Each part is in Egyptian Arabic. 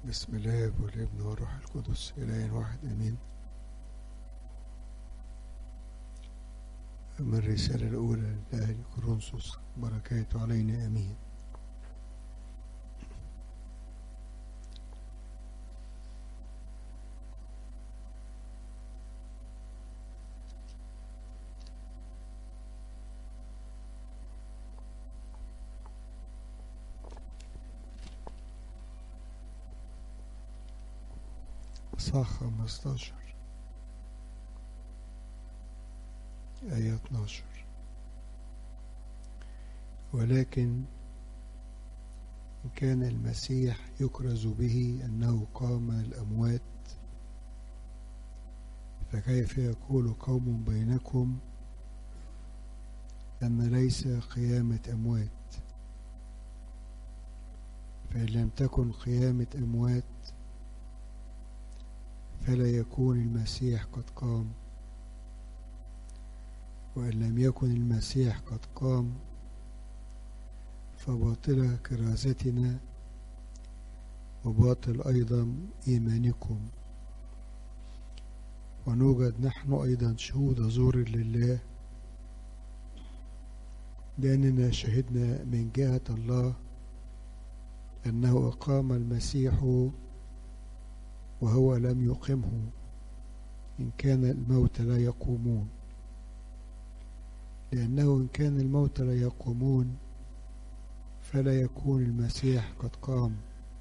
بسم الله والابن والروح القدس إله واحد أمين من الرسالة الأولى لأهل كورنثوس بركاته علينا أمين صح 15 آية 12 ولكن إن كان المسيح يكرز به أنه قام من الأموات فكيف يقول قوم بينكم أن ليس قيامة أموات فإن لم تكن قيامة أموات فلا يكون المسيح قد قام وإن لم يكن المسيح قد قام فباطلة كرازتنا وباطل أيضا إيمانكم ونوجد نحن أيضا شهود زور لله لأننا شهدنا من جهة الله أنه أقام المسيح وهو لم يقمه إن كان الموت لا يقومون لأنه إن كان الموت لا يقومون فلا يكون المسيح قد قام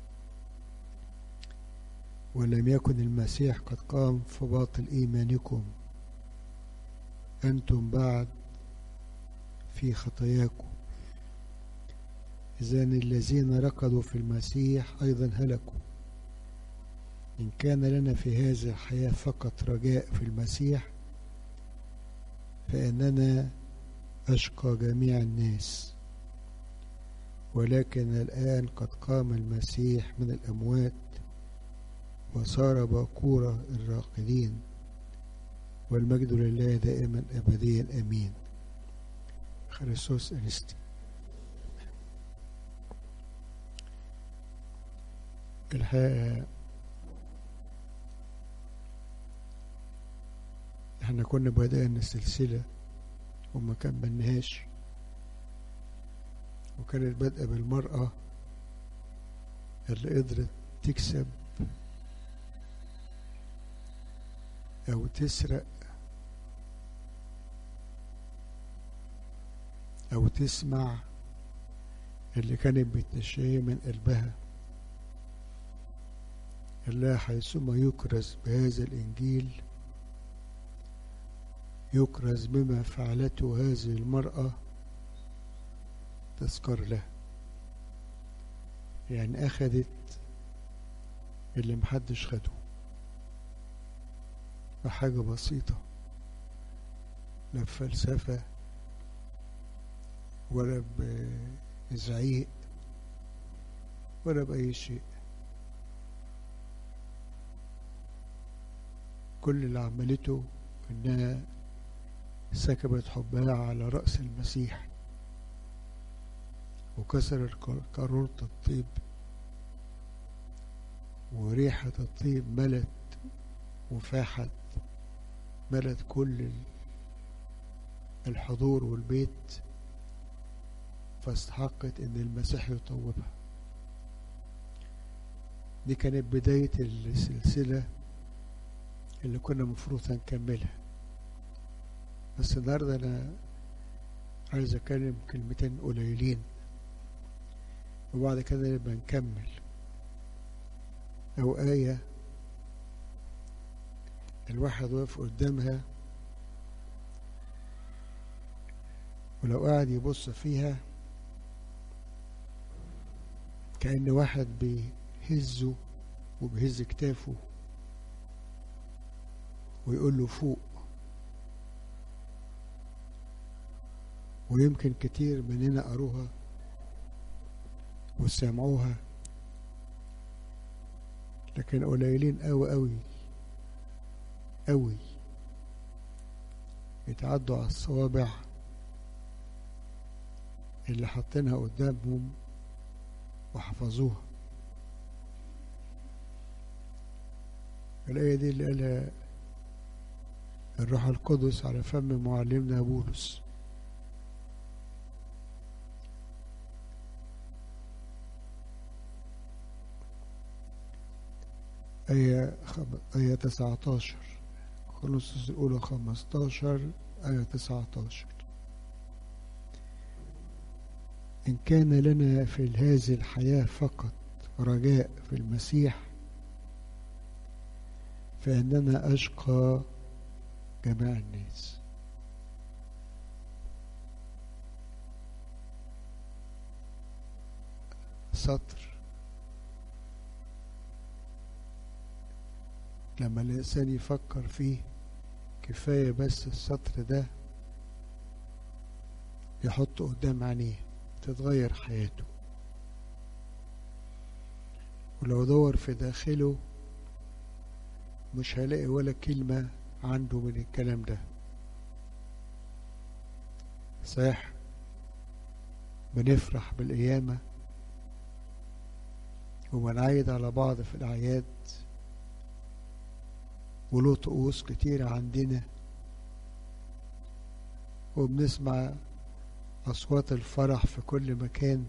ولم يكن المسيح قد قام فباطل إيمانكم أنتم بعد في خطاياكم إذن الذين ركضوا في المسيح أيضا هلكوا إن كان لنا في هذه الحياة فقط رجاء في المسيح فإننا أشقى جميع الناس ولكن الآن قد قام المسيح من الأموات وصار باكورة الراقدين والمجد لله دائما أبديا أمين خريسوس أنستي الحقيقة احنا كنا بدأنا السلسلة وما كملناهاش وكانت بادئة بالمرأة اللي قدرت تكسب أو تسرق أو تسمع اللي كانت بتشتهي من قلبها الله حيثما يكرز بهذا الإنجيل يكرز بما فعلته هذه المرأة تذكر له يعني أخذت اللي محدش خده بحاجة بسيطة لا بفلسفة ولا بزعيق ولا بأي شيء كل اللي عملته إنها سكبت حبها على رأس المسيح وكسر قارورة الطيب وريحة الطيب ملت وفاحت ملت كل الحضور والبيت فاستحقت ان المسيح يطوبها دي كانت بداية السلسلة اللي كنا مفروض هنكملها بس النهاردة أنا عايز أتكلم كلمتين قليلين وبعد كده نبقى نكمل أو آية الواحد واقف قدامها ولو قاعد يبص فيها كأن واحد بيهزه وبيهز كتافه ويقول له فوق ويمكن كتير مننا قروها وسمعوها لكن قليلين قوي قوي قوي يتعدوا على الصوابع اللي حاطينها قدامهم وحفظوها الآية دي اللي قالها الروح القدس على فم معلمنا بولس آية خم... آية 19 كورنثوس الأولى 15 آية 19 إن كان لنا في هذه الحياة فقط رجاء في المسيح فإننا أشقى جميع الناس سطر لما الإنسان يفكر فيه كفاية بس السطر ده يحطه قدام عينيه تتغير حياته ولو دور في داخله مش هلاقي ولا كلمة عنده من الكلام ده صحيح بنفرح بالقيامة وبنعيد على بعض في الأعياد وله طقوس كتيرة عندنا وبنسمع أصوات الفرح في كل مكان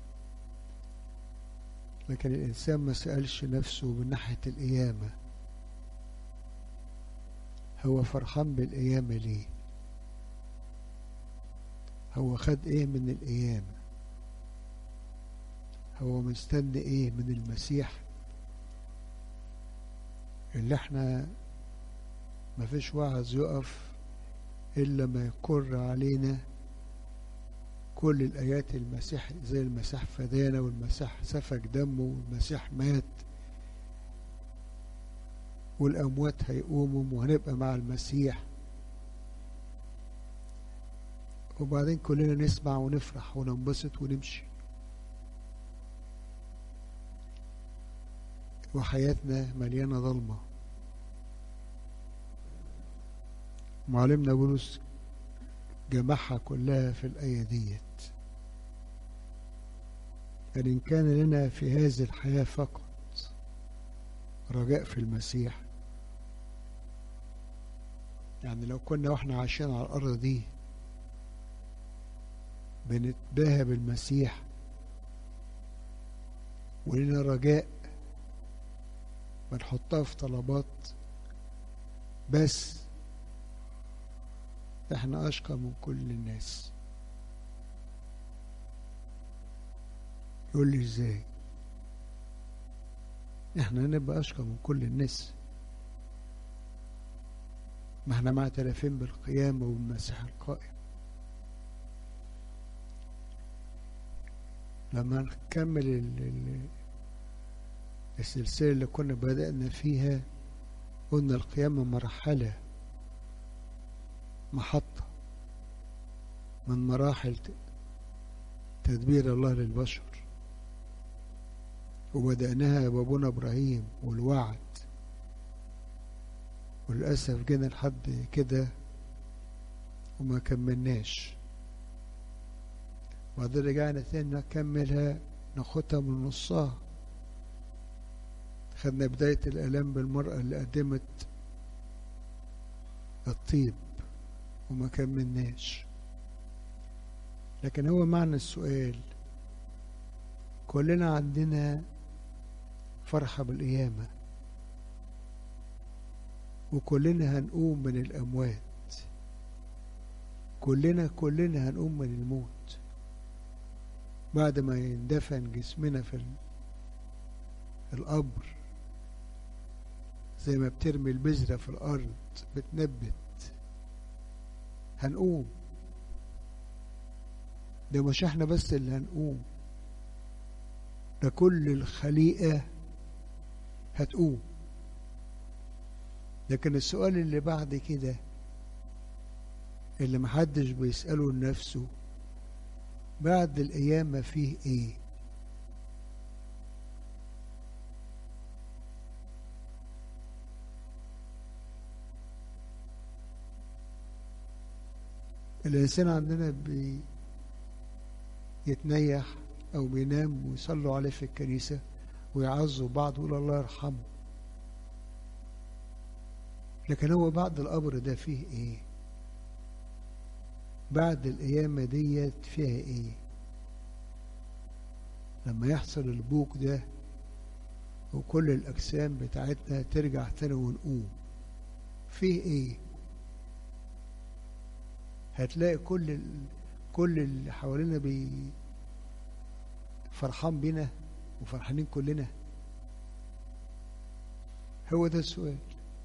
لكن الإنسان ما سألش نفسه من ناحية القيامة هو فرحان بالقيامة ليه هو خد ايه من القيامة هو مستني ايه من المسيح اللي احنا مفيش وعظ يقف الا ما يقر علينا كل الايات المسيح زي المسيح فدانا والمسيح سفك دمه والمسيح مات والأموات هيقوموا وهنبقى مع المسيح وبعدين كلنا نسمع ونفرح وننبسط ونمشي وحياتنا مليانة ظلمة معلمنا بولس جمعها كلها في الآية ديت قال إن كان لنا في هذه الحياة فقط رجاء في المسيح يعني لو كنا واحنا عايشين على الأرض دي بنتباهى بالمسيح ولنا رجاء بنحطها في طلبات بس احنا أشقى من كل الناس يقول لي ازاي احنا نبقى أشقى من كل الناس ما احنا معترفين بالقيامة والمسيح القائم لما نكمل ال ال السلسلة اللي كنا بدأنا فيها قلنا القيامة مرحلة محطة من مراحل تدبير الله للبشر وبدأناها بابونا إبراهيم والوعد وللأسف جينا لحد كده وما كملناش وبعدين رجعنا تاني نكملها ناخدها من نصها خدنا بداية الآلام بالمرأة اللي قدمت الطيب وما كملناش لكن هو معنى السؤال كلنا عندنا فرحة بالقيامة وكلنا هنقوم من الأموات كلنا كلنا هنقوم من الموت بعد ما يندفن جسمنا في القبر زي ما بترمي البذرة في الأرض بتنبت هنقوم ده مش احنا بس اللي هنقوم ده كل الخليقة هتقوم لكن السؤال اللي بعد كده اللي محدش بيسأله لنفسه بعد القيامة فيه ايه الإنسان عندنا بي يتنيح أو بينام ويصلوا عليه في الكنيسة ويعزوا بعض ويقول الله يرحمه لكن هو بعد القبر ده فيه ايه بعد القيامة ديت فيها ايه لما يحصل البوك ده وكل الأجسام بتاعتنا ترجع تاني ونقوم فيه ايه هتلاقي كل ال... كل اللي حوالينا بي فرحان بينا وفرحانين كلنا هو ده السؤال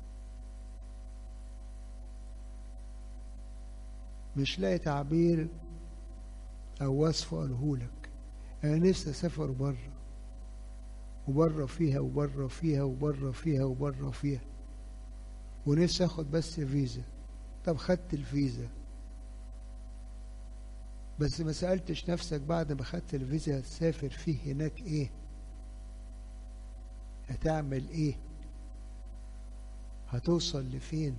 مش لاقي تعبير او وصف اقوله لك انا نفسي اسافر بره وبره فيها وبره فيها وبره فيها وبره فيها ونفسي اخد بس فيزا طب خدت الفيزا بس ما سألتش نفسك بعد ما خدت الفيزا هتسافر فيه هناك ايه هتعمل ايه هتوصل لفين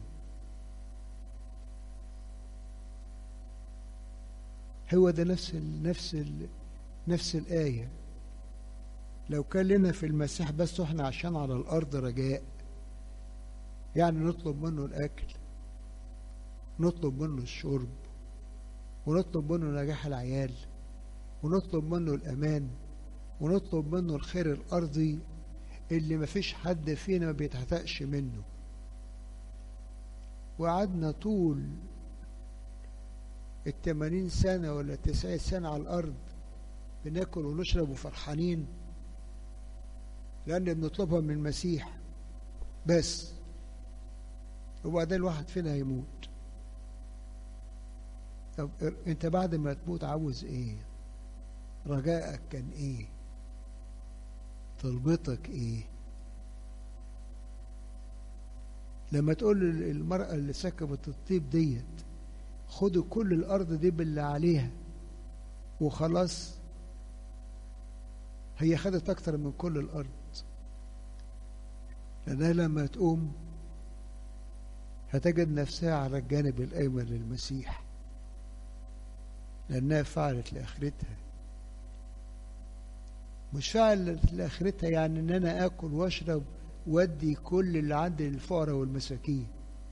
هو ده نفس ال نفس ال نفس الآية لو كان لنا في المسيح بس احنا عشان على الأرض رجاء يعني نطلب منه الأكل نطلب منه الشرب ونطلب منه نجاح العيال ونطلب منه الأمان ونطلب منه الخير الأرضي اللي مفيش حد فينا ما بيتهتأش منه وقعدنا طول التمانين سنة ولا التسعين سنة على الأرض بناكل ونشرب وفرحانين لأن بنطلبها من المسيح بس وبعدين الواحد فينا هيموت طب انت بعد ما تموت عاوز ايه رجائك كان ايه طلبتك ايه لما تقول المرأة اللي سكبت الطيب ديت خدوا كل الأرض دي باللي عليها وخلاص هي خدت أكتر من كل الأرض لأنها لما تقوم هتجد نفسها على الجانب الأيمن للمسيح لأنها فعلت لآخرتها مش فعلت لآخرتها يعني إن أنا آكل وأشرب وأدي كل اللي عندي للفقراء والمساكين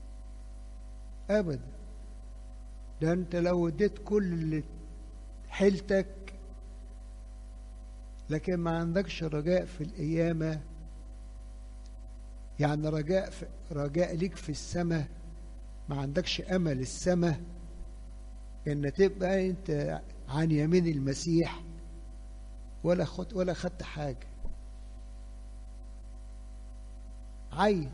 أبدا ده أنت لو اديت كل اللي حيلتك لكن ما عندكش رجاء في القيامة يعني رجاء في رجاء ليك في السماء ما عندكش أمل السماء ان تبقى انت عن يمين المسيح ولا خد ولا خدت حاجه عيد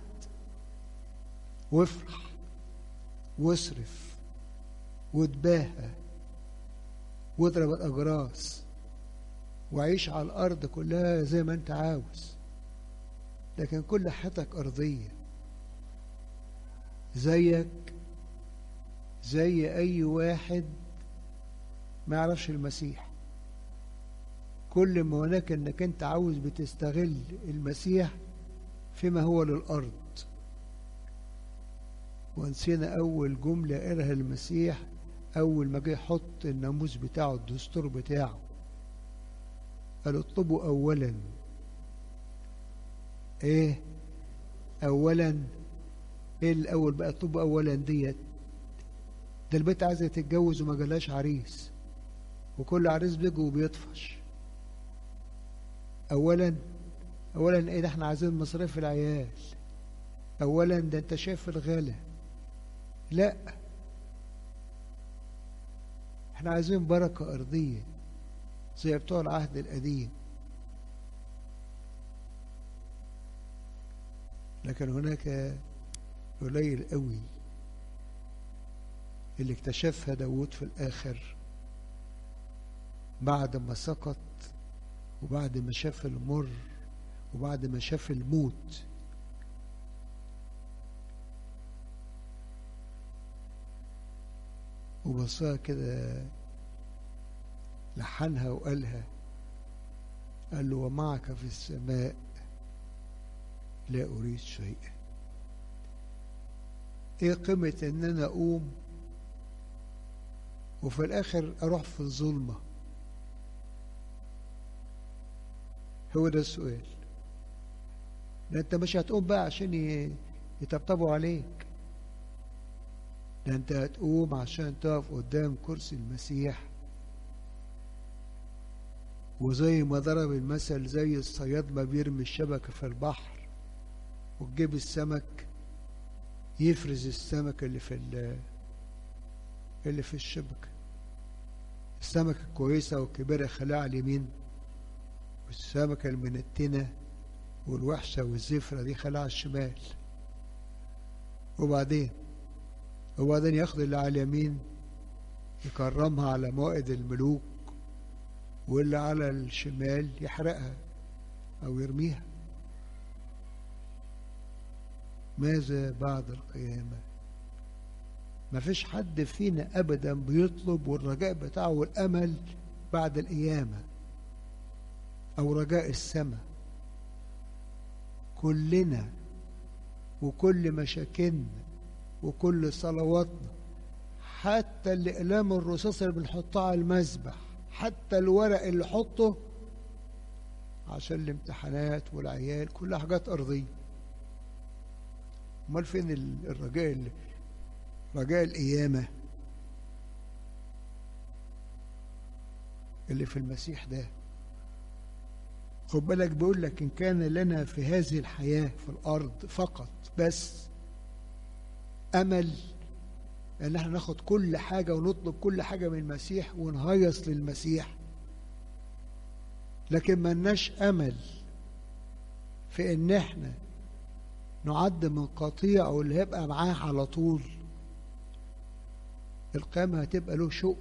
وافرح واصرف وتباهى واضرب الاجراس وعيش على الارض كلها زي ما انت عاوز لكن كل حياتك ارضيه زيك زي اي واحد ما يعرفش المسيح كل ما هناك انك انت عاوز بتستغل المسيح فيما هو للارض ونسينا اول جمله قالها المسيح اول ما جه يحط الناموس بتاعه الدستور بتاعه قال اطلبوا اولا ايه اولا ايه الاول بقى اطلبوا اولا ديت ده البنت عايزه تتجوز وما جالهاش عريس وكل عريس بيجي وبيطفش اولا اولا ايه ده احنا عايزين مصاريف العيال اولا ده انت شايف الغلا لا احنا عايزين بركة ارضية زي بتوع العهد القديم لكن هناك قليل قوي اللي اكتشفها داود في الآخر بعد ما سقط وبعد ما شاف المر وبعد ما شاف الموت وبصاها كده لحنها وقالها قال له ومعك في السماء لا أريد شيئا ايه قيمة ان انا اقوم وفي الاخر اروح في الظلمة هو ده السؤال ده انت مش هتقوم بقى عشان يطبطبوا عليك ده انت هتقوم عشان تقف قدام كرسي المسيح وزي ما ضرب المثل زي الصياد ما بيرمي الشبكة في البحر وتجيب السمك يفرز السمك اللي في اللي في الشبكة السمكة الكويسة والكبيرة خليها على اليمين والسمكة المنتنة والوحشة والزفرة دي خليها على الشمال وبعدين وبعدين ياخد اللي على اليمين يكرمها على موائد الملوك واللي على الشمال يحرقها أو يرميها ماذا بعد القيامة ما فيش حد فينا أبدا بيطلب والرجاء بتاعه والأمل بعد القيامة أو رجاء السماء كلنا وكل مشاكلنا وكل صلواتنا حتى الأقلام الرصاص اللي بنحطها على المذبح حتى الورق اللي حطه عشان الامتحانات والعيال كلها حاجات أرضية امال فين الرجاء رجاء القيامة اللي في المسيح ده خد بالك بيقول لك إن كان لنا في هذه الحياة في الأرض فقط بس أمل ان احنا ناخد كل حاجة ونطلب كل حاجة من المسيح ونهيص للمسيح لكن ملناش امل في ان احنا نعد من قطيع او اللي هيبقى معاه على طول القيامة هتبقى له شوق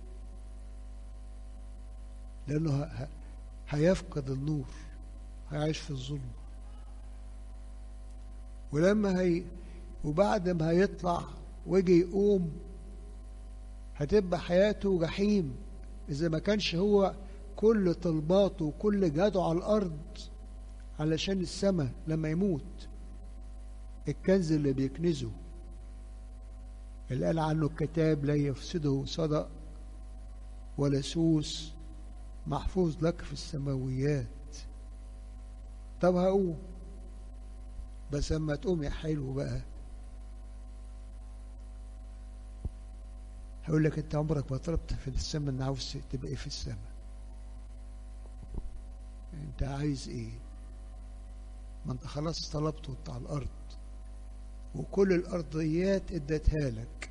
لانه هيفقد النور هيعيش في الظلم ولما هي وبعد ما هيطلع ويجي يقوم هتبقى حياته جحيم إذا ما كانش هو كل طلباته وكل جهاده على الأرض علشان السماء لما يموت الكنز اللي بيكنزه اللي قال عنه الكتاب لا يفسده صدق ولا سوس محفوظ لك في السماويات طب هقوم بس اما تقوم يا حلو بقى هيقول لك انت عمرك ما طلبت في السماء ان عاوز تبقى ايه في السماء انت عايز ايه ما انت خلاص طلبت وانت على الارض وكل الارضيات اديتها لك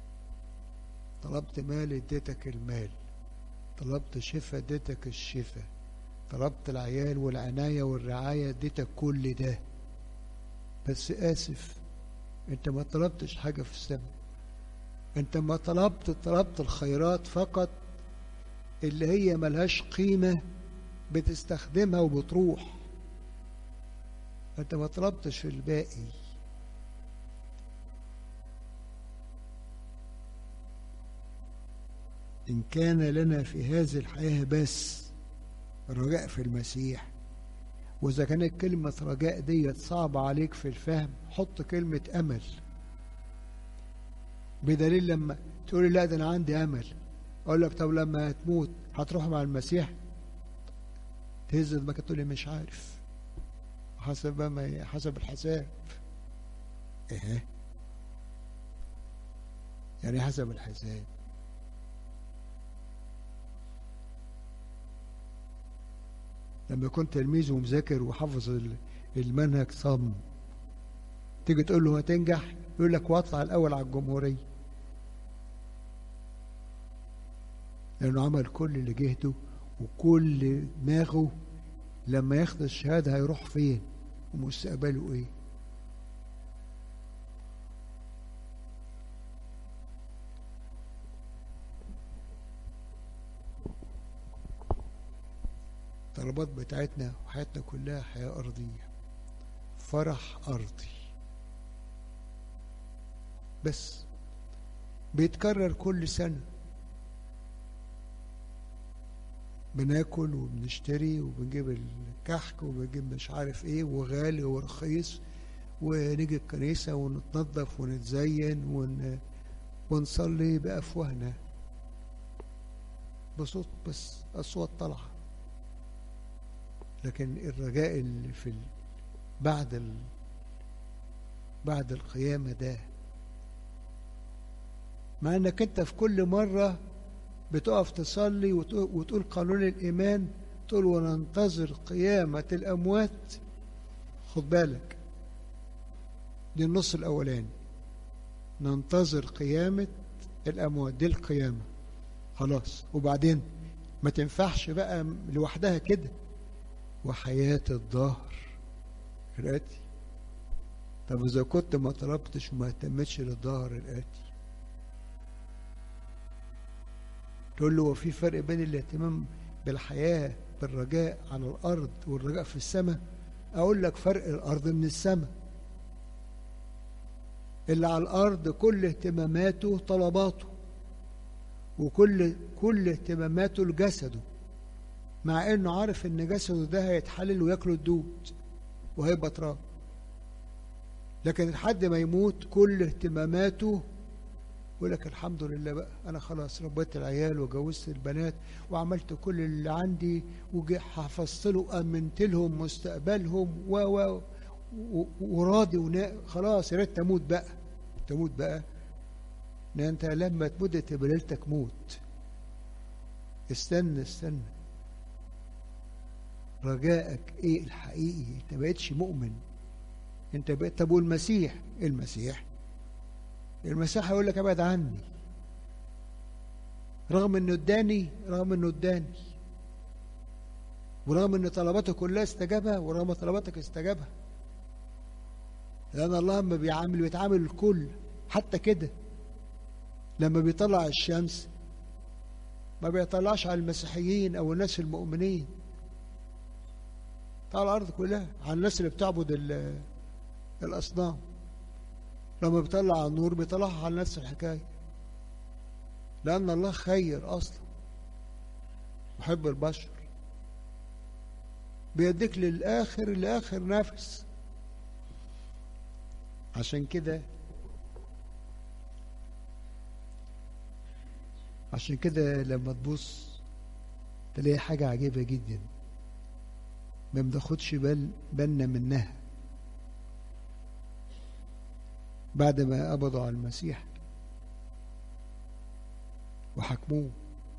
طلبت مال اديتك المال طلبت شفاء اديتك الشفاء طلبت العيال والعناية والرعاية اديتك كل ده بس آسف انت ما طلبتش حاجة في السماء انت ما طلبت طلبت الخيرات فقط اللي هي ملهاش قيمة بتستخدمها وبتروح انت ما طلبتش الباقي إن كان لنا في هذه الحياة بس رجاء في المسيح وإذا كانت كلمة رجاء ديت صعبة عليك في الفهم حط كلمة أمل بدليل لما تقول لي لا ده أنا عندي أمل أقول لك طب لما هتموت هتروح مع المسيح تهز دماغك تقول لي مش عارف حسب ما حسب الحساب ايه يعني حسب الحساب لما كنت تلميذ ومذاكر وحافظ المنهج صم تيجي تقول له هتنجح يقول لك واطلع الاول على الجمهوريه لانه عمل كل اللي جهده وكل دماغه لما ياخد الشهاده هيروح فين ومستقبله ايه الطلبات بتاعتنا وحياتنا كلها حياة أرضية فرح أرضي بس بيتكرر كل سنة بناكل وبنشتري وبنجيب الكحك وبنجيب مش عارف ايه وغالي ورخيص ونيجي الكنيسة ونتنظف ونتزين ون... ونصلي بأفواهنا بصوت بس أصوات طالعه لكن الرجاء اللي في ال... بعد ال... بعد القيامة ده مع انك انت في كل مرة بتقف تصلي وتقول, وتقول قانون الإيمان تقول وننتظر قيامة الأموات خد بالك دي النص الأولاني ننتظر قيامة الأموات دي القيامة خلاص وبعدين ما تنفعش بقى لوحدها كده وحياة الظهر الآتي طب إذا كنت ما طلبتش وما اهتمتش للظهر الآتي تقول له هو في فرق بين الاهتمام بالحياة بالرجاء على الأرض والرجاء في السماء أقول لك فرق الأرض من السماء اللي على الأرض كل اهتماماته طلباته وكل كل اهتماماته لجسده مع انه عارف ان جسده ده هيتحلل وياكله الدود وهيبقى تراب لكن لحد ما يموت كل اهتماماته يقول لك الحمد لله بقى انا خلاص ربيت العيال وجوزت البنات وعملت كل اللي عندي وحفظت له امنت لهم مستقبلهم و و وراضي ونا خلاص يا ريت تموت بقى تموت بقى ان انت لما تموت تبقى ليلتك موت استنى استنى رجائك ايه الحقيقي انت ما بقتش مؤمن انت بقيت طب والمسيح المسيح المسيح هيقول لك ابعد عني رغم انه اداني رغم انه اداني ورغم ان طلباته كلها استجابها ورغم طلباتك استجابها لان الله لما بيعامل بيتعامل الكل حتى كده لما بيطلع الشمس ما بيطلعش على المسيحيين او الناس المؤمنين طلع الارض كلها على الناس اللي بتعبد الاصنام لما بيطلع النور بيطلعها على نفس الحكايه لان الله خير اصلا محب البشر بيديك للاخر لاخر نفس عشان كده عشان كده لما تبص تلاقي حاجة عجيبة جدا ما بناخدش بال بالنا منها بعد ما قبضوا على المسيح وحكموه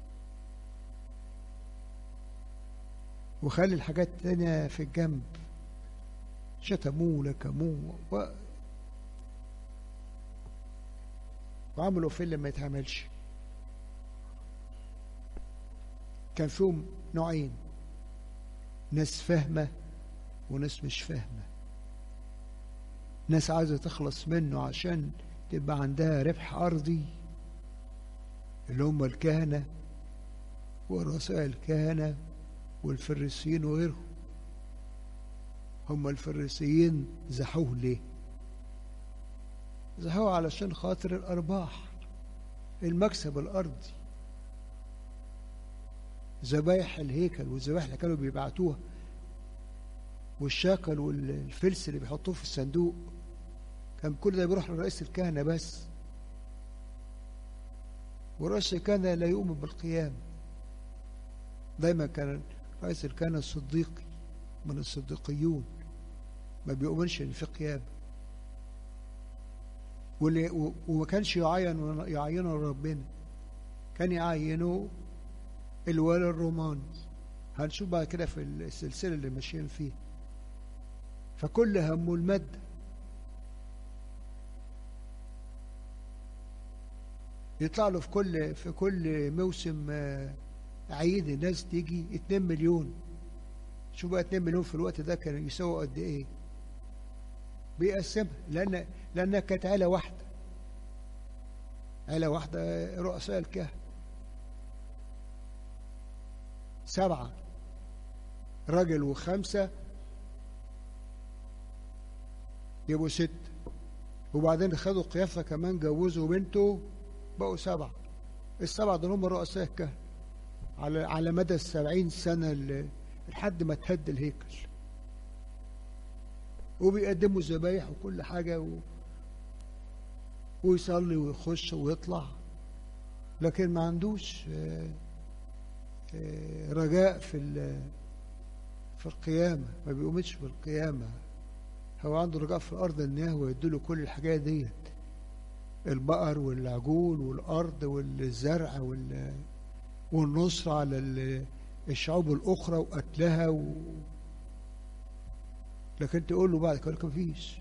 وخلي الحاجات التانية في الجنب شتموه لكموه و... وعملوا فيه اللي ما يتعملش كان فيهم نوعين ناس فاهمة وناس مش فاهمة ناس عايزة تخلص منه عشان تبقى عندها ربح أرضي اللي هم الكهنة ورؤساء الكهنة والفريسيين وغيرهم هم الفريسيين زحوه ليه زحوه علشان خاطر الأرباح المكسب الأرضي ذبايح الهيكل والذبايح اللي كانوا بيبعتوها والشاكل والفلس اللي بيحطوه في الصندوق كان كل ده بيروح لرئيس الكهنة بس ورئيس الكهنة لا يؤمن بالقيامة دايما كان رئيس الكهنة الصديقي من الصديقيون ما بيؤمنش ان في قيامة واللي وما كانش يعين يعينه ربنا كان يعينه الوالي الروماني هنشوف بعد كده في السلسلة اللي ماشيين فيها فكل همه المادة يطلع له في كل في كل موسم عيد الناس تيجي 2 مليون شوف بقى 2 مليون في الوقت ده كانوا يساووا قد ايه بيقسمها لان لانها كانت عيله واحده عيله واحده رؤساء الكهنه سبعه راجل وخمسه يبقوا ست وبعدين خدوا قيافه كمان جوزوا بنته بقوا سبعه السبعه دول هم رؤساء الكهنه على على مدى السبعين سنه اللي لحد ما تهد الهيكل وبيقدموا ذبايح وكل حاجة و... ويصلي ويخش ويطلع لكن ما عندوش رجاء في في القيامة ما بيقومش بالقيامة هو عنده رجاء في الأرض إن هو يديله كل الحاجات ديت البقر والعجول والأرض والزرع وال والنصر على ال- الشعوب الأخرى وقتلها و... لكن تقول له بعد كده مفيش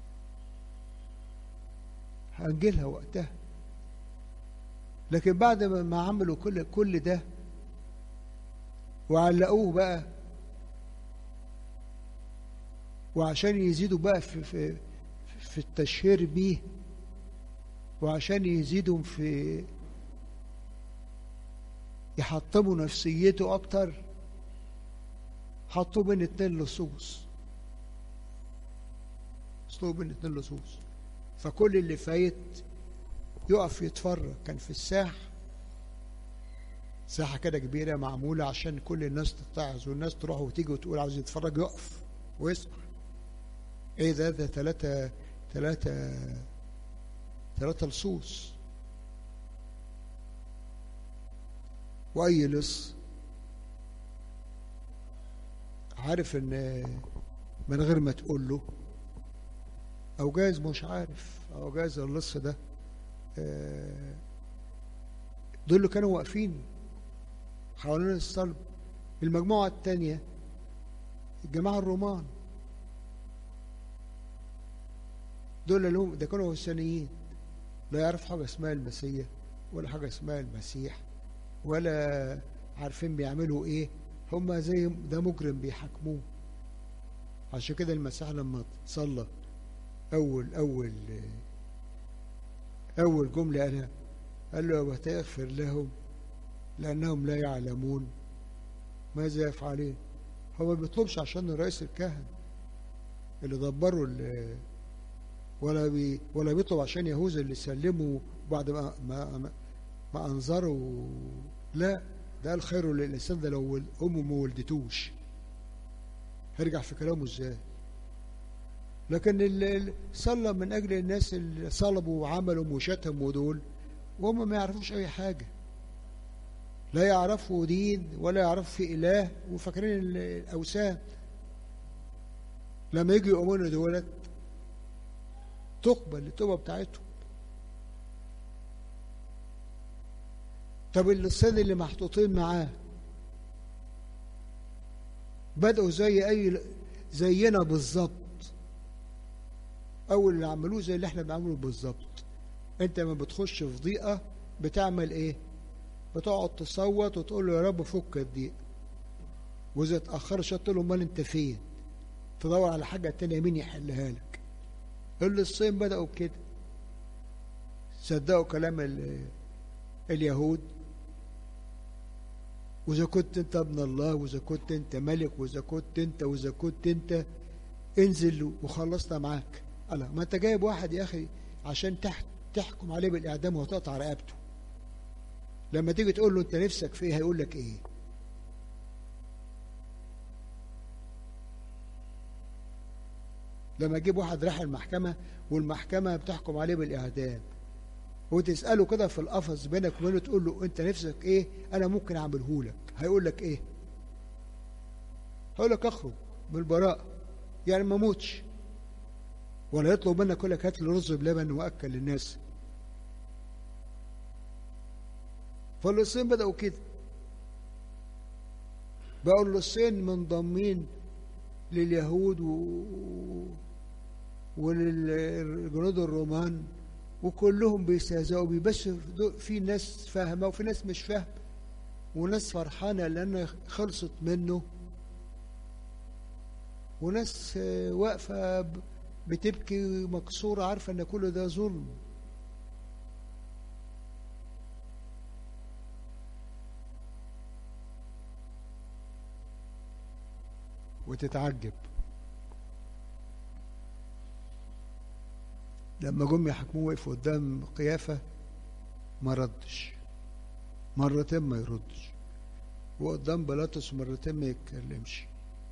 هنجيلها وقتها لكن بعد ما ما عملوا كل كل ده وعلقوه بقى وعشان يزيدوا بقى في في في التشهير بيه وعشان يزيدوا في يحطموا نفسيته اكتر حطوه بين اتنين لصوص حطوه بين اتنين لصوص فكل اللي فايت يقف يتفرج كان في الساحة ساحة كده كبيرة معمولة عشان كل الناس تتعظ والناس تروح وتيجي وتقول عاوز يتفرج يقف ويسمع ايه ده ده ثلاثة ثلاثة ثلاثة لصوص واي لص عارف ان من غير ما تقول له او جايز مش عارف او جايز اللص ده آه، دول اللي كانوا واقفين حوالين الصلب المجموعة التانية الجماعة الرومان دول اللي هم ده كانوا وثنيين لا يعرف حاجة اسمها المسيح ولا حاجة اسمها المسيح ولا عارفين بيعملوا ايه هم زي ده مجرم بيحاكموه عشان كده المسيح لما صلى اول اول اول جمله انا قال له وتغفر لهم لانهم لا يعلمون ماذا يفعلون هو ما بيطلبش عشان رئيس الكهنه اللي دبروا ال- ولا بي ولا بيطلب عشان يهوذا اللي سلموا بعد ما ما ما, ما انظروا لا ده الخير للانسان ده لو ول- امه ما ولدتوش هيرجع في كلامه ازاي لكن ال- ال- صلى من اجل الناس اللي صلبوا وعملوا وشتموا دول وهم ما يعرفوش اي حاجه لا يعرفوا دين ولا يعرفوا في اله وفاكرين ال- الاوثان لما يجي يؤمنوا دولت تقبل التوبه بتاعتهم طب اللسان اللي محطوطين معاه بدأوا زي أي زينا بالظبط أول اللي عملوه زي اللي احنا بنعمله بالظبط أنت لما بتخش في ضيقة بتعمل إيه؟ بتقعد تصوت وتقول له يا رب فك الضيق وإذا اتأخرت تقول له أمال أنت فين؟ تدور على حاجة تانية مين يحلها لك؟ اللي الصين بدأوا بكده صدقوا كلام ال- اليهود وإذا كنت أنت ابن الله وإذا كنت أنت ملك وإذا كنت أنت وإذا كنت أنت انزل وخلصنا معاك الله ما أنت جايب واحد يا أخي عشان تحت تحكم عليه بالإعدام وتقطع رقبته لما تيجي تقول له أنت نفسك في إيه هيقول لك إيه لما تجيب واحد راح المحكمة والمحكمة بتحكم عليه بالإعدام وتسأله كده في القفص بينك وبينه تقول له أنت نفسك إيه أنا ممكن أعمله لك هيقول لك إيه هيقول لك أخرج بالبراءة يعني ما موتش ولا يطلب منك يقول لك هات لي رز بلبن وأكل للناس فالصين بدأوا كده بقوا الصين منضمين لليهود و... وللجنود الرومان وكلهم بيستهزئوا بيه بس في ناس فاهمه وفي ناس مش فاهمه وناس فرحانه لان خلصت منه وناس آه، واقفه ب- بتبكي مكسوره عارفه ان كل ده ظلم وتتعجب لما جم يحكموه وقف قدام قيافة ما ردش مرتين ما يردش وقدام بيلاطس مرتين ما يتكلمش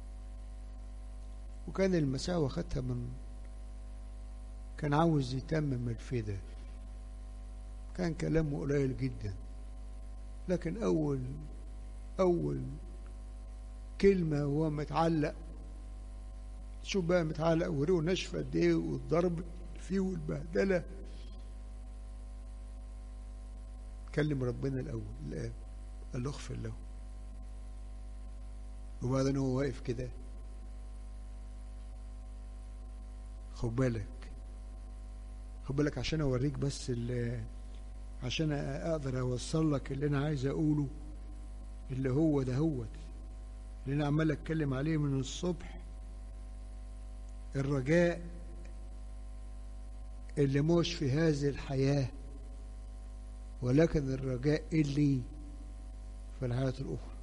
وكان المسيح واخدها من كان عاوز يتمم الفدا كان كلامه قليل جدا لكن أول أول كلمة هو متعلق شوف بقى متعلق وريه ناشفه قد ايه والضرب فيه والبهدله كلم ربنا الاول الاب قال له اغفر له وبعدين هو واقف كده خد بالك خد بالك عشان اوريك بس ال- عشان اقدر اوصل لك اللي انا عايز اقوله اللي هو ده هو اللي انا عمال اتكلم عليه من الصبح الرجاء اللي مش في هذه الحياة ولكن الرجاء اللي في الحياة الأخرى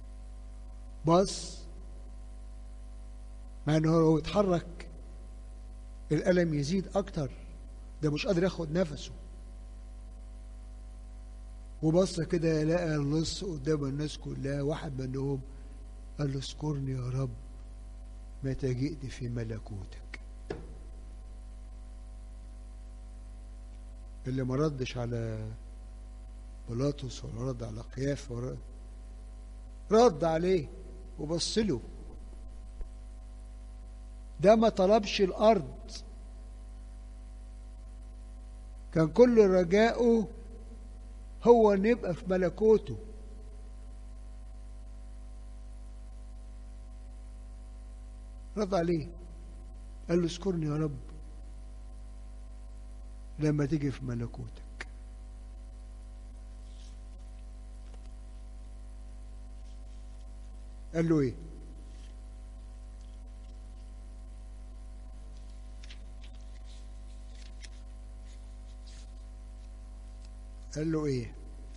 بص مع انه هو يتحرك الألم يزيد أكتر ده مش قادر ياخد نفسه وبص كده لقى اللص قدام الناس كلها واحد منهم قال له اذكرني يا رب متى جئت في ملكوتك اللي ما ردش على بيلاطس ولا رد على قيافه ورد رد عليه وبص له ده ما طلبش الارض كان كل رجاؤه هو ان يبقى في ملكوته رد عليه قال له اذكرني يا رب لما تيجي في ملكوتك قال له ايه قال له ايه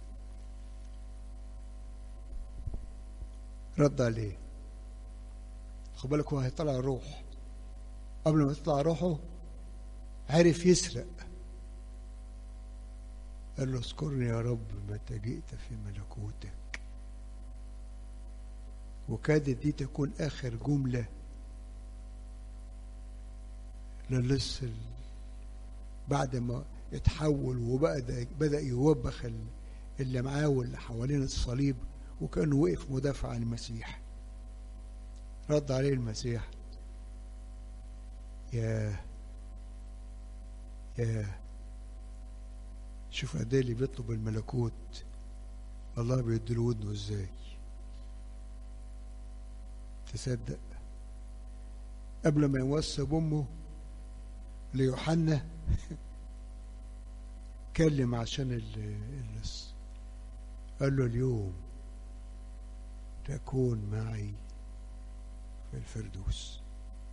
رد عليه خد بالك هو هيطلع الروح قبل ما تطلع روحه عرف يسرق قال له اذكرني يا رب متى جئت في ملكوتك وكادت دي تكون اخر جمله للص بعد ما اتحول وبدا بدا يوبخ اللي معاه واللي حوالين الصليب وكانه وقف مدافع عن المسيح رد عليه المسيح يا يا شوف قد اللي بيطلب الملكوت الله بيديله ودنه ازاي تصدق قبل ما يوصى بامه ليوحنا كلم عشان اللص قال له اليوم تكون معي في الفردوس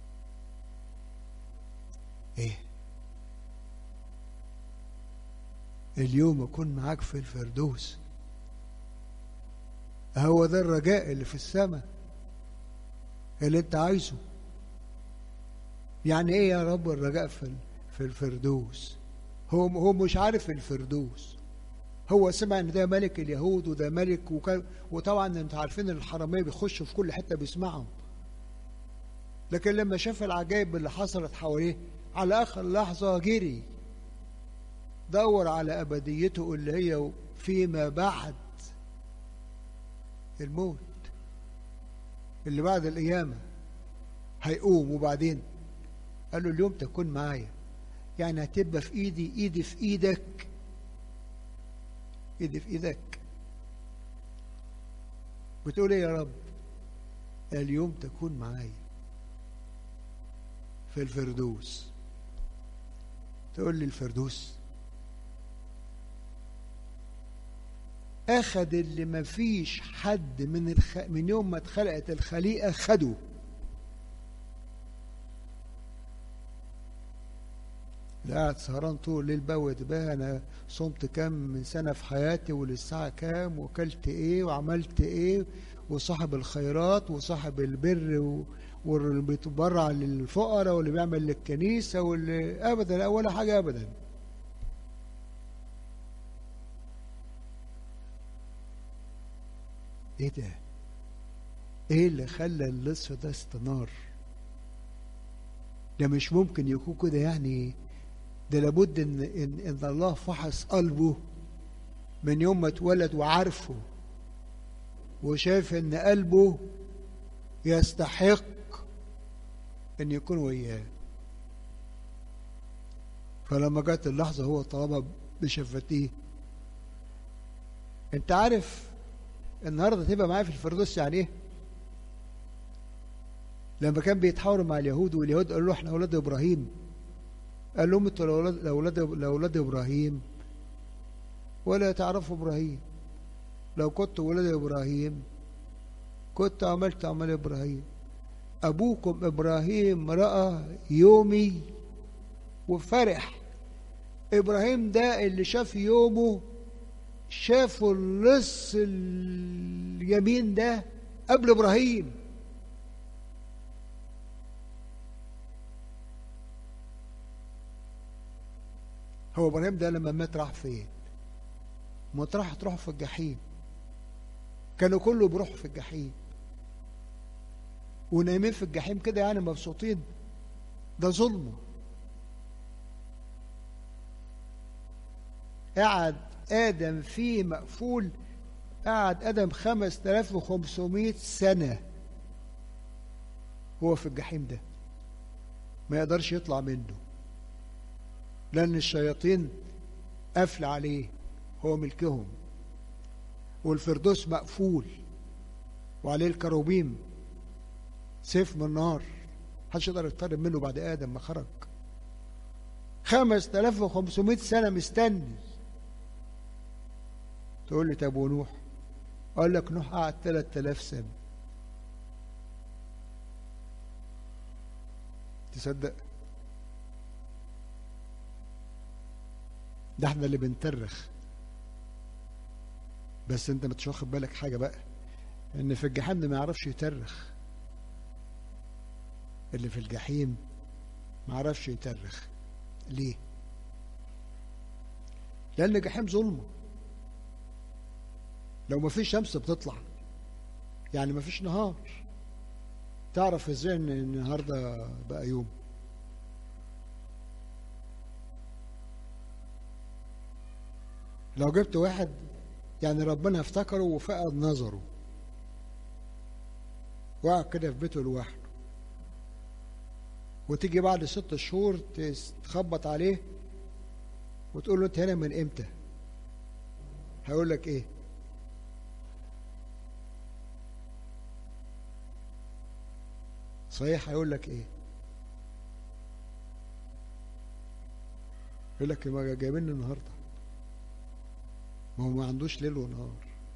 ايه اليوم اكون معاك في الفردوس هو ده الرجاء اللي في السماء اللي انت عايزه يعني ايه يا رب الرجاء في في الفردوس هو هو مش عارف الفردوس هو سمع ان ده ملك اليهود وده ملك وكان وطبعا انتوا عارفين الحراميه بيخشوا في كل حته بيسمعهم لكن لما شاف العجائب اللي حصلت حواليه على اخر لحظه جري دور على ابديته اللي هي فيما بعد الموت اللي بعد القيامه هيقوم وبعدين قال له اليوم تكون معايا يعني هتبقى في ايدي ايدي في ايدك ايدي في ايدك بتقول ايه يا رب اليوم تكون معايا في الفردوس تقول لي الفردوس اخد اللي ما فيش حد من الخ... من يوم ما اتخلقت الخليقه خده لا قاعد سهران طول الليل بقى بقى انا صمت كام من سنه في حياتي وللساعه كام وكلت ايه وعملت ايه وصاحب الخيرات وصاحب البر و... واللي بيتبرع للفقراء واللي بيعمل للكنيسه واللي ابدا ولا حاجه ابدا ايه ده ايه اللي خلى اللص ده استنار ده مش ممكن يكون كده يعني ده لابد ان ان, إن الله فحص قلبه من يوم ما اتولد وعارفه وشاف ان قلبه يستحق ان يكون وياه فلما جت اللحظة هو طلبها بشفتيه انت عارف النهارده تبقى معايا في الفردوس يعني ايه لما كان بيتحاوروا مع اليهود واليهود قالوا له احنا اولاد ابراهيم قال لهم انتوا الاولاد الاولاد الاولاد ابراهيم ولا تعرفوا ابراهيم لو كنت ولاد ابراهيم كنت عملت عمل ابراهيم ابوكم ابراهيم راى يومي وفرح ابراهيم ده اللي شاف يومه شافوا اللص اليمين ده قبل ابراهيم هو ابراهيم ده لما مات راح فين ما راح تروحوا في الجحيم كانوا كله بيروحوا في الجحيم ونايمين في الجحيم كده يعني مبسوطين ده ظلمه قعد آدم فيه مقفول قعد آدم 5500 سنة هو في الجحيم ده ما يقدرش يطلع منه لأن الشياطين قفل عليه هو ملكهم والفردوس مقفول وعليه الكروبيم سيف من نار محدش يقدر يقترب منه بعد آدم ما خرج 5500 سنة مستني تقول لي طب ونوح اقول لك نوح قعد 3000 سنه تصدق ده احنا اللي بنترخ بس انت مش واخد بالك حاجه بقى ان في الجحيم ده ما يعرفش يترخ اللي في الجحيم ما يعرفش يترخ ليه لان الجحيم ظلمه لو ما فيش شمس بتطلع يعني ما فيش نهار تعرف ازاي ان النهارده بقى يوم لو جبت واحد يعني ربنا افتكره وفقد نظره وقع كده في بيته لوحده وتيجي بعد ست شهور تخبط عليه وتقول له انت هنا من امتى هيقول لك ايه صحيح هيقول لك ايه يقول لك ما جايبيني النهارده ما هو ما عندوش ليل ونهار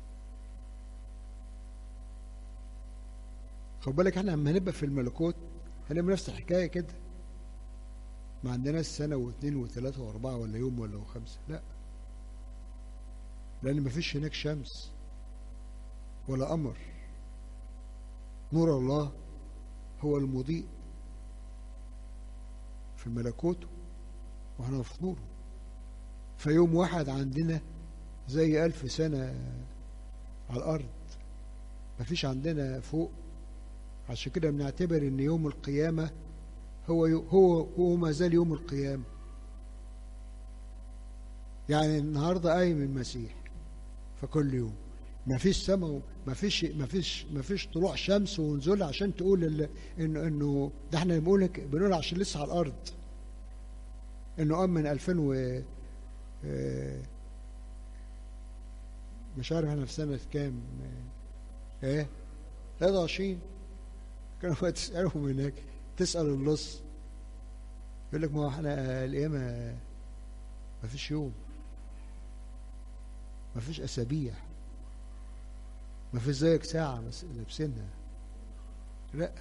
خد بالك احنا لما هنبقى في الملكوت هنبقى نفس الحكايه كده ما عندناش سنه واثنين وثلاثه واربعه ولا يوم ولا خمسه لا لان ما فيش هناك شمس ولا قمر نور الله هو المضيء في ملكوته واحنا في نوره فيوم واحد عندنا زي ألف سنة على الأرض مفيش عندنا فوق عشان كده بنعتبر إن يوم القيامة هو هو هو ما زال يوم القيامة يعني النهارده قايم المسيح فكل يوم ما فيش سماء ما فيش ما فيش ما فيش طلوع شمس ونزول عشان تقول انه انه ده احنا بنقول بنقول عشان لسه على الارض انه قام من 2000 و اه مش عارف احنا في سنة كام ايه 23 كانوا تسألهم هناك تسأل اللص يقول لك ما هو احنا القيامة ما فيش يوم ما فيش أسابيع ما فيش زيك ساعة بس لابسينها لا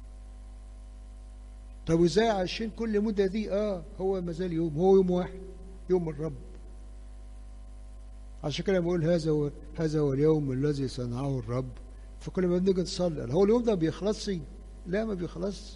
طب وازاي عايشين كل مدة دي اه هو ما زال يوم هو يوم واحد يوم الرب عشان كده بقول هذا هو هذا هو اليوم الذي صنعه الرب فكل ما بنيجي نصلي هو اليوم ده بيخلصش لا ما بيخلصش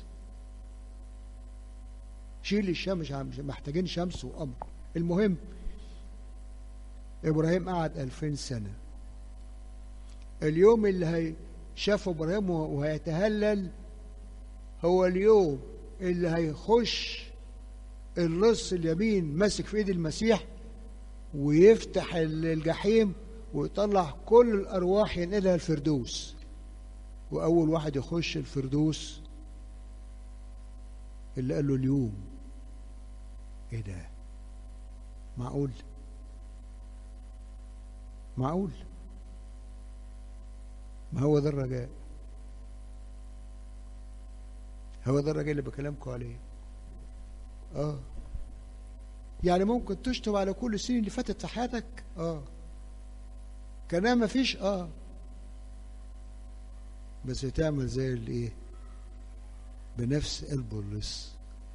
شيل الشمس مش محتاجين شمس وقمر المهم ابراهيم قعد 2000 سنه اليوم اللي هي شافه ابراهيم وهيتهلل هو اليوم اللي هيخش اللص اليمين ماسك في ايد المسيح ويفتح الجحيم ويطلع كل الارواح ينقلها الفردوس واول واحد يخش الفردوس اللي قال له اليوم ايه ده معقول معقول ما هو ده الرجاء هو ده الرجاء اللي بكلمكم عليه اه يعني ممكن تشتم على كل السنين اللي فاتت في حياتك اه كلام ما فيش اه بس تعمل زي الايه بنفس قلب اللص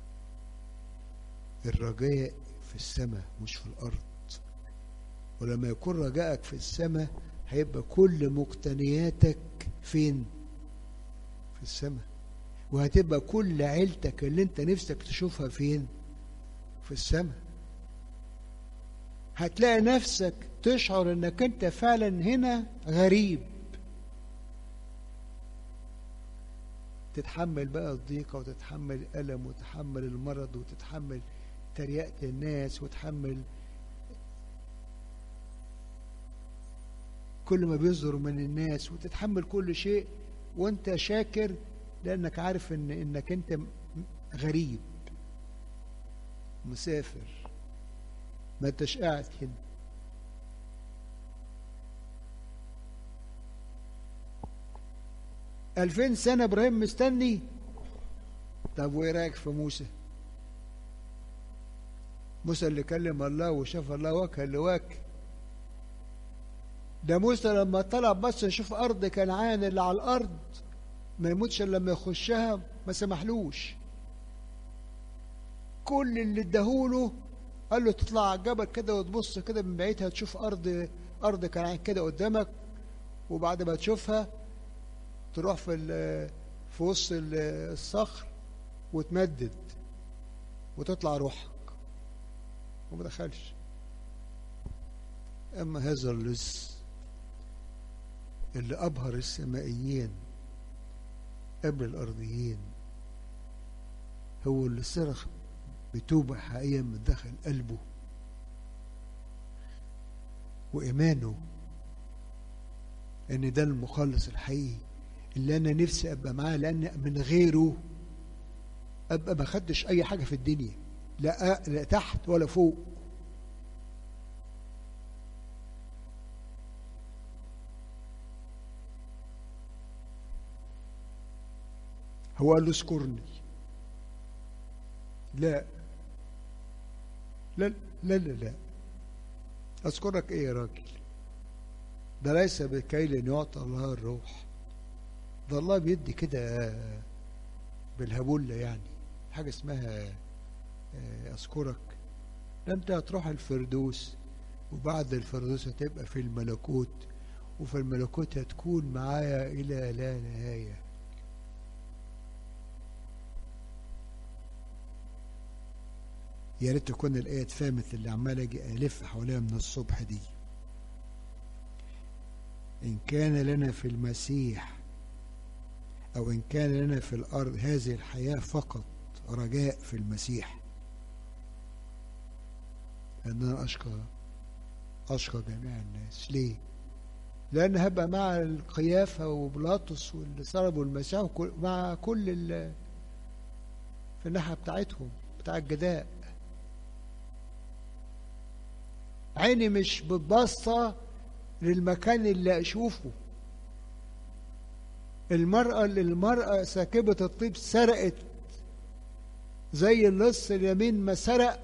الرجاء في السماء مش في الارض ولما يكون رجائك في السماء هيبقى كل مقتنياتك فين في السماء وهتبقى كل عيلتك اللي انت نفسك تشوفها فين في السماء هتلاقي نفسك تشعر انك انت فعلا هنا غريب تتحمل بقى الضيقة وتتحمل الألم وتتحمل المرض وتتحمل تريقة الناس وتحمل كل ما بيصدر من الناس وتتحمل كل شيء وانت شاكر لانك عارف ان انك انت غريب مسافر ما انتش قاعد هنا ألفين سنة إبراهيم مستني طب وإيه رأيك في موسى موسى اللي كلم الله وشاف الله وجها لوجه ده موسى لما طلع بس يشوف أرض كنعان اللي على الأرض ما يموتش إلا لما يخشها ما سمحلوش كل اللي اداهوله قال له تطلع على الجبل كده وتبص كده من بعيد هتشوف أرض أرض كنعان كده قدامك وبعد ما تشوفها تروح في في وسط الصخر وتمدد وتطلع روحك وما دخلش اما هذا اللص اللي ابهر السمائيين قبل الارضيين هو اللي صرخ بتوبة حقيقية من داخل قلبه وإيمانه إن ده المخلص الحقيقي اللي انا نفسي ابقى معاه لان من غيره ابقى ما خدتش اي حاجه في الدنيا لا لا تحت ولا فوق هو قال له اذكرني لا لا لا لا لا اذكرك ايه يا راجل ده ليس بكيل ان يعطى الله الروح ده الله بيدي كده بالهبولة يعني حاجة اسمها أذكرك ده أنت هتروح الفردوس وبعد الفردوس هتبقى في الملكوت وفي الملكوت هتكون معايا إلى لا نهاية يا ريت تكون الآية اتفهمت اللي عمال أجي ألف حواليها من الصبح دي إن كان لنا في المسيح أو إن كان لنا في الأرض هذه الحياة فقط رجاء في المسيح أننا أشقى أشقى جميع الناس ليه؟ لأن هبقى مع القيافة وبلاطس واللي صلبوا المسيح مع كل في الناحية بتاعتهم بتاع الجداء عيني مش بتبصة للمكان اللي أشوفه المرأة اللي المرأة ساكبة الطيب سرقت زي اللص اليمين ما سرق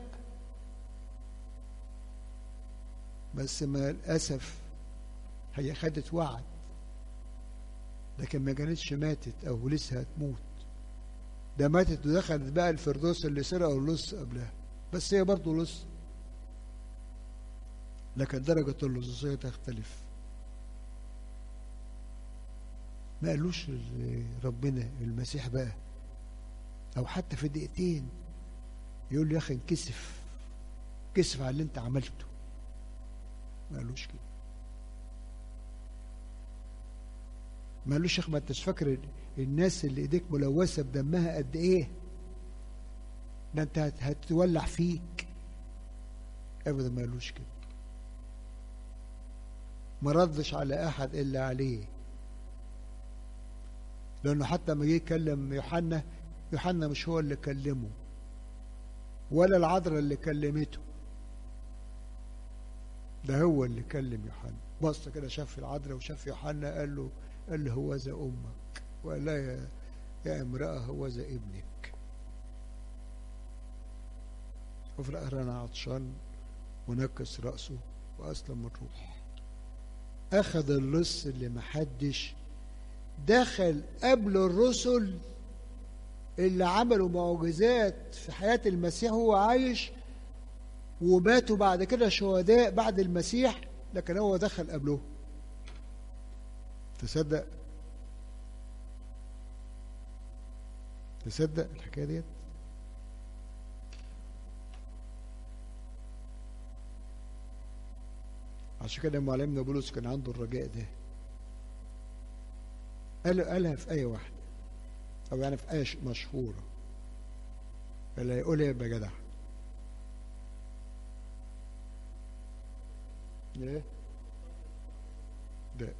بس ما للأسف هي خدت وعد لكن ما كانتش ماتت أو لسه هتموت ده ماتت ودخلت بقى الفردوس اللي سرقه اللص قبلها بس هي برضه لص لكن درجة اللصوصية تختلف ما قالوش ربنا المسيح بقى او حتى في دقيقتين يقول له يا اخي انكسف كسف على اللي انت عملته ما قالوش كده ما قالوش يا اخي ما انتش فاكر الناس اللي ايديك ملوثه بدمها قد ايه ده انت هتولع فيك ابدا ما قالوش كده ما ردش على احد الا عليه لانه حتى لما جه يكلم يوحنا يوحنا مش هو اللي كلمه ولا العذراء اللي كلمته ده هو اللي كلم يوحنا بص كده شاف العذراء وشاف يوحنا قال له قال له هو ذا امك ولا يا يا امراه هو ذا ابنك وفي الاخر انا عطشان ونكس راسه واسلم الروح اخذ اللص اللي محدش دخل قبل الرسل اللي عملوا معجزات في حياة المسيح وهو عايش وماتوا بعد كده شهداء بعد المسيح لكن هو دخل قبله تصدق تصدق الحكاية ديت عشان كده معلمنا بولس كان عنده الرجاء ده قال قالها في آية واحدة أو يعني في آية مشهورة اللي يقولها يبقى جدع ايه ده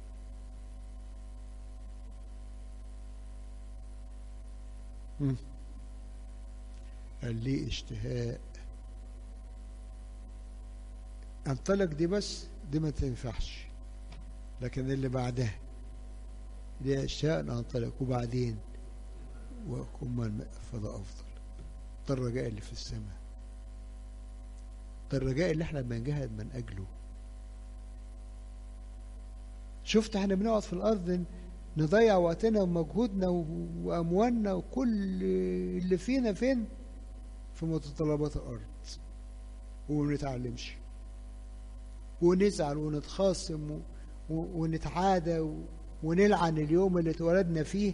مم. قال لي اشتهاء انطلق دي بس دي ما تنفعش لكن اللي بعدها دي اشتهاء ان انطلق وبعدين وكم فضاء افضل ده الرجاء اللي في السماء ده الرجاء اللي احنا بنجاهد من اجله شفت احنا بنقعد في الارض نضيع وقتنا ومجهودنا واموالنا وكل اللي فينا فين في متطلبات الارض وما بنتعلمش ونزعل ونتخاصم ونتعادى ونلعن اليوم اللي اتولدنا فيه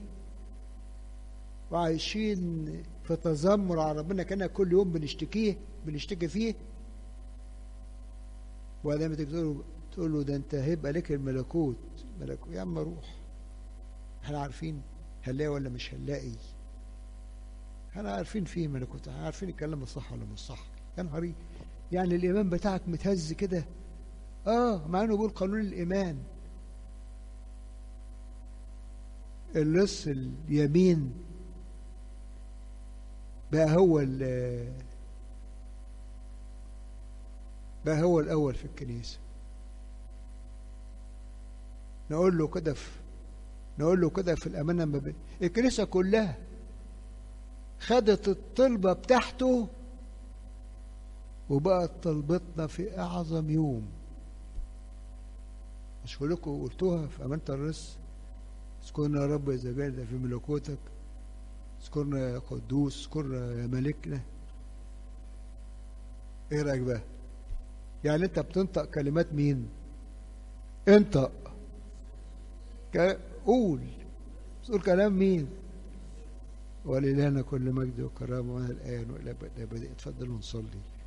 وعايشين في تذمر على ربنا كنا كل يوم بنشتكيه بنشتكي فيه وبعدين تقول تقول له ده انت هيبقى لك الملكوت ملكوت يا عم روح احنا عارفين هنلاقي ولا مش هنلاقي احنا عارفين فيه ملكوت عارفين الكلام صح ولا مش صح يا نهاري يعني الايمان بتاعك متهز كده اه مع انه بيقول قانون الايمان اللص اليمين بقى هو بقى هو الاول في الكنيسه نقول له كده في نقول له كده في الامانه ما بين الكنيسه كلها خدت الطلبه بتاعته وبقت طلبتنا في اعظم يوم مش كلكم قلتوها في امانه الرس اذكرنا يا رب اذا جئنا في ملكوتك اذكرنا يا قدوس اذكرنا يا ملكنا ايه رايك بقى يعني انت بتنطق كلمات مين انطق قول تقول كلام مين ولله كل مجد وكرامه وانا الان والى ابد اتفضلوا نصلي